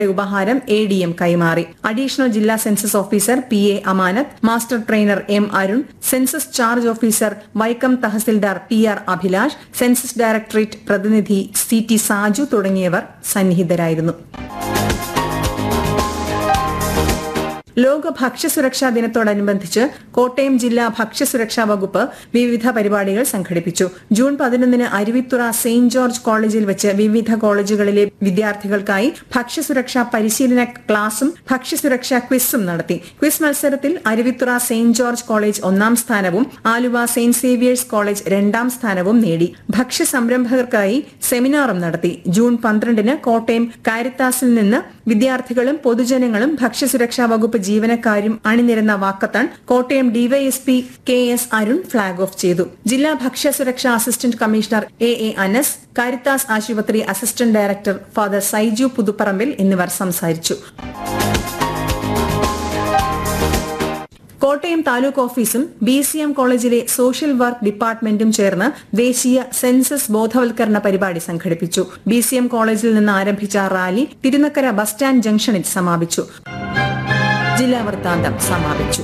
ഉപഹാരം A D M കൈമാറി additional ജില്ലാ census officer P A Amanath master trainer M Arun census charge officer Vaikom tahsildar T R Abhilash census directorate പ്രതിനിധി C T Saju തുടങ്ങിയവർ സന്നിഹിതരായിരുന്നു ലോക ഭക്ഷ്യസുരക്ഷാ ദിനത്തോടനുബന്ധിച്ച് കോട്ടയം ജില്ലാ ഭക്ഷ്യസുരക്ഷാ വകുപ്പ് വിവിധ പരിപാടികൾ സംഘടിപ്പിച്ചു ജൂൺ പതിനൊന്നിന് അരുവിത്തുറ സെയിന്റ് ജോർജ് കോളേജിൽ വെച്ച് വിവിധ കോളേജുകളിലെ വിദ്യാർത്ഥികൾക്കായി ഭക്ഷ്യസുരക്ഷാ പരിശീലന ക്ലാസും ഭക്ഷ്യസുരക്ഷാ ക്വിസും നടത്തി ക്വിസ് മത്സരത്തിൽ അരുവിത്തുറ സെയിന്റ് ജോർജ് കോളേജ് ഒന്നാം സ്ഥാനവും ആലുവ സെയിന്റ് സേവിയേഴ്സ് കോളേജ് രണ്ടാം സ്ഥാനവും നേടി ഭക്ഷ്യ സംരംഭകർക്കായി സെമിനാറും നടത്തി ജൂൺ പന്ത്രണ്ടിന് കോട്ടയം കാരിത്താസിൽ നിന്ന് വിദ്യാർത്ഥികളും പൊതുജനങ്ങളും ഭക്ഷ്യസുരക്ഷാ വകുപ്പ് ജീവനക്കാരും അണിനിരന്ന walkathon Kottayam DYSP K S Arun flag off ചെയ്തു ജില്ലാ ഭക്ഷ്യസുരക്ഷാ assistant commissioner A A Anas Caritas ആശുപത്രി assistant director father Saiju Puthuparambil എന്നിവർ സംസാരിച്ചു കോട്ടയം താലൂക്ക് ഓഫീസും ബി സി എം കോളേജിലെ സോഷ്യൽ വർക്ക് ഡിപ്പാർട്ട്മെന്റും ചേർന്ന് ദേശീയ സെൻസസ് ബോധവൽക്കരണ പരിപാടി സംഘടിപ്പിച്ചു ബി സി എം കോളേജിൽ നിന്ന് ആരംഭിച്ച റാലി തിരുനക്കര ബസ് സ്റ്റാൻഡ് ജംഗ്ഷനിൽ സമാപിച്ചു ജില്ലാ വൃത്താന്തം സമാപിച്ചു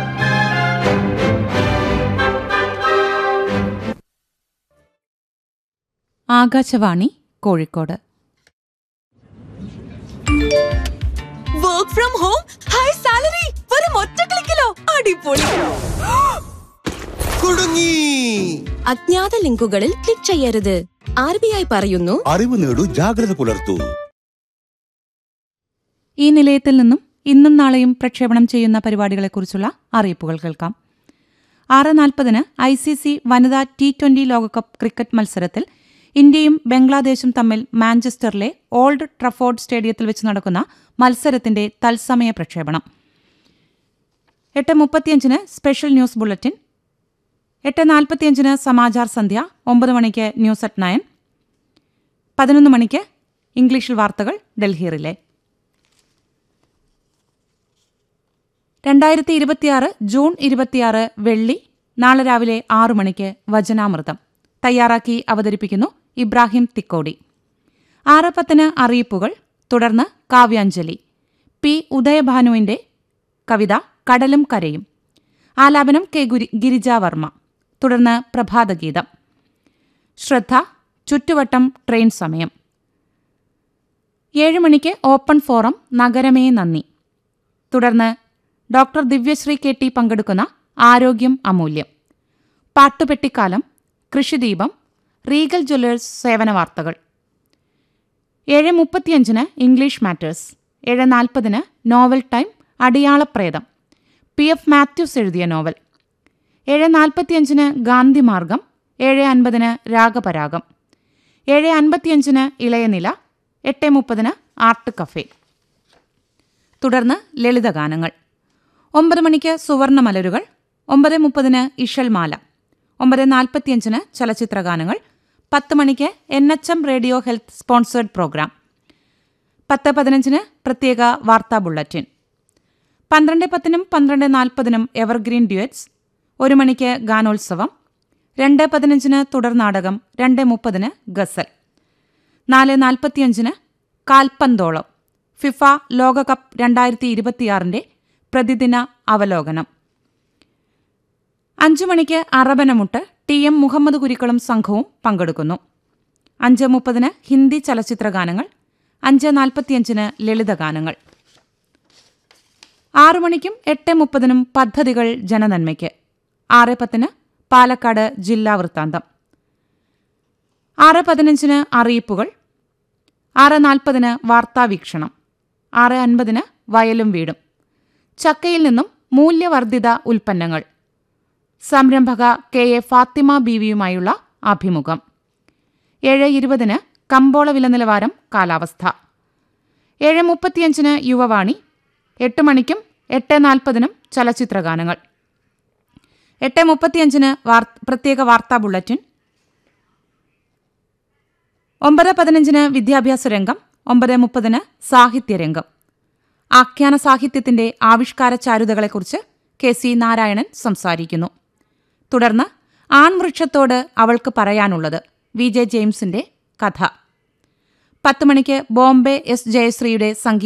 Akashvani Kozhikode work from home high salary വെറും ഒറ്റ ക്ലിക്കിലോ അടിപൊളി കുടുങ്ങി അജ്ഞാത ലിങ്കുകളിൽ ക്ലിക്ക് ചെയ്യരുത് ആർ ബി ഐ പറയുന്നു അറിവ് നേടൂ ജാഗ്രത പുലർത്തൂ ഈ നിലയത്തിൽ നിന്നും ഇന്നും നാളെയും പ്രക്ഷേപണം ചെയ്യുന്ന പരിപാടികളെക്കുറിച്ചുള്ള അറിയിപ്പുകൾ കേൾക്കാം ആറ് നാൽപ്പതിന് ഐ സി സി വനിതാ ടി ട്വന്റി ലോകകപ്പ് ക്രിക്കറ്റ് മത്സരത്തിൽ ഇന്ത്യയും ബംഗ്ലാദേശും തമ്മിൽ മാഞ്ചസ്റ്ററിലെ ഓൾഡ് ട്രഫോർഡ് സ്റ്റേഡിയത്തിൽ വെച്ച് നടക്കുന്ന മത്സരത്തിന്റെ തത്സമയ പ്രക്ഷേപണം എട്ട് മുപ്പത്തിയഞ്ചിന് സ്പെഷ്യൽ ന്യൂസ് ബുള്ളറ്റിൻ എട്ട് നാൽപ്പത്തിയഞ്ചിന് സമാചാർ സന്ധ്യ ഒമ്പത് മണിക്ക് ന്യൂസ് അറ്റ് നയൻ പതിനൊന്ന് മണിക്ക് ഇംഗ്ലീഷിൽ വാർത്തകൾ ഡൽഹി റിലേ രണ്ടായിരത്തി ഇരുപത്തിയാറ് ജൂൺ ഇരുപത്തിയാറ് വെള്ളി നാളെ രാവിലെ ആറു മണിക്ക് വചനാമൃതം തയ്യാറാക്കി അവതരിപ്പിക്കുന്നു ഇബ്രാഹിം തിക്കോടി ആറ് പത്തിന് അറിയിപ്പുകൾ തുടർന്ന് കാവ്യാഞ്ജലി പി ഉദയഭാനുവിന്റെ കവിത കടലും കരയും ആലാപനം കെ ഗുരി ഗിരിജാവർമ്മ തുടർന്ന് പ്രഭാതഗീതം ശ്രദ്ധ ചുറ്റുവട്ടം ട്രെയിൻ സമയം ഏഴ് മണിക്ക് ഓപ്പൺ ഫോറം നഗരമേ നന്ദി തുടർന്ന് ഡോക്ടർ ദിവ്യശ്രീ കെ ടി പങ്കെടുക്കുന്ന ആരോഗ്യം അമൂല്യം പാട്ടുപെട്ടിക്കാലം കൃഷിദീപം റീഗൽ ജ്വല്ലേഴ്സ് സേവന വാർത്തകൾ ഏഴ് മുപ്പത്തിയഞ്ചിന് ഇംഗ്ലീഷ് മാറ്റേഴ്സ് ഏഴ് നാൽപ്പതിന് novel time Adiyalapretham P F Mathews എഴുതിയ നോവൽ ഏഴ് നാൽപ്പത്തിയഞ്ചിന് ഗാന്ധിമാർഗം ഏഴ് അൻപതിന് രാഗപരാഗം ഏഴ് അൻപത്തിയഞ്ചിന് ഇളയനില എട്ട് മുപ്പതിന് ആർട്ട് കഫേ തുടർന്ന് ലളിതഗാനങ്ങൾ ഒമ്പത് മണിക്ക് സുവർണ മലരുകൾ ഒമ്പത് മുപ്പതിന് ഇഷൽമാല ഒമ്പത് നാൽപ്പത്തിയഞ്ചിന് ചലച്ചിത്രഗാനങ്ങൾ പത്ത് മണിക്ക് N H M radio health sponsored program പത്ത് പതിനഞ്ചിന് പ്രത്യേക വാർത്താ ബുള്ളറ്റിൻ പന്ത്രണ്ട് പത്തിനും പന്ത്രണ്ട് നാൽപ്പതിനും എവർഗ്രീൻ ഡ്യുവറ്റ്സ് ഒരു മണിക്ക് ഗാനോത്സവം രണ്ട് പതിനഞ്ചിന് തുടർ നാടകം രണ്ട് മുപ്പതിന് ഗസൽ നാല് നാൽപ്പത്തിയഞ്ചിന് കാൽപ്പന്തോളം ഫിഫ ലോകകപ്പ് രണ്ടായിരത്തി ഇരുപത്തിയാറിന്റെ പ്രതിദിന അവലോകനം അഞ്ചു മണിക്ക് അറബനമുട്ട് ടി എം മുഹമ്മദ് കുരിക്കളും സംഘവും പങ്കെടുക്കുന്നു അഞ്ച് മുപ്പതിന് ഹിന്ദി ചലച്ചിത്രഗാനങ്ങൾ അഞ്ച് നാൽപ്പത്തിയഞ്ചിന് ലളിതഗാനങ്ങൾ ആറു മണിക്കും എട്ട് മുപ്പതിനും പദ്ധതികൾ ജനനന്മയ്ക്ക് ആറ് പത്തിന് പാലക്കാട് ജില്ലാ വൃത്താന്തം ആറ് പതിനഞ്ചിന് അറിയിപ്പുകൾ ആറ് നാൽപ്പതിന് വാർത്താവീക്ഷണം ആറ് അൻപതിന് വയലും വീടും ചക്കയിൽ നിന്നും മൂല്യവർദ്ധിത ഉൽപ്പന്നങ്ങൾ സംരംഭക കെ എ ഫാത്തിമ ബീവിയുമായുള്ള അഭിമുഖം ഏഴ് ഇരുപതിന് കമ്പോള വില നിലവാരം കാലാവസ്ഥ ഏഴ് മുപ്പത്തിയഞ്ചിന് യുവവാണി എട്ട് മണിക്കും എട്ട് നാൽപ്പതിനും ചലച്ചിത്രഗാനങ്ങൾ എട്ട് മുപ്പത്തിയഞ്ചിന് വാർ പ്രത്യേക വാർത്താ ബുള്ളറ്റിൻ ഒമ്പത് പതിനഞ്ചിന് വിദ്യാഭ്യാസ രംഗം ഒമ്പത് മുപ്പതിന് സാഹിത്യരംഗം ആഖ്യാന സാഹിത്യത്തിന്റെ ആവിഷ്കാര ചാരുതകളെക്കുറിച്ച് കെ സി നാരായണൻ സംസാരിക്കുന്നു തുടർന്ന് ആൺവൃക്ഷത്തോട് അവൾക്ക് പറയാനുള്ളത് വി ജെ ജെയിംസിന്റെ കഥ പത്ത് മണിക്ക് ബോംബെ എസ് ജയശ്രീയുടെ സംഗീത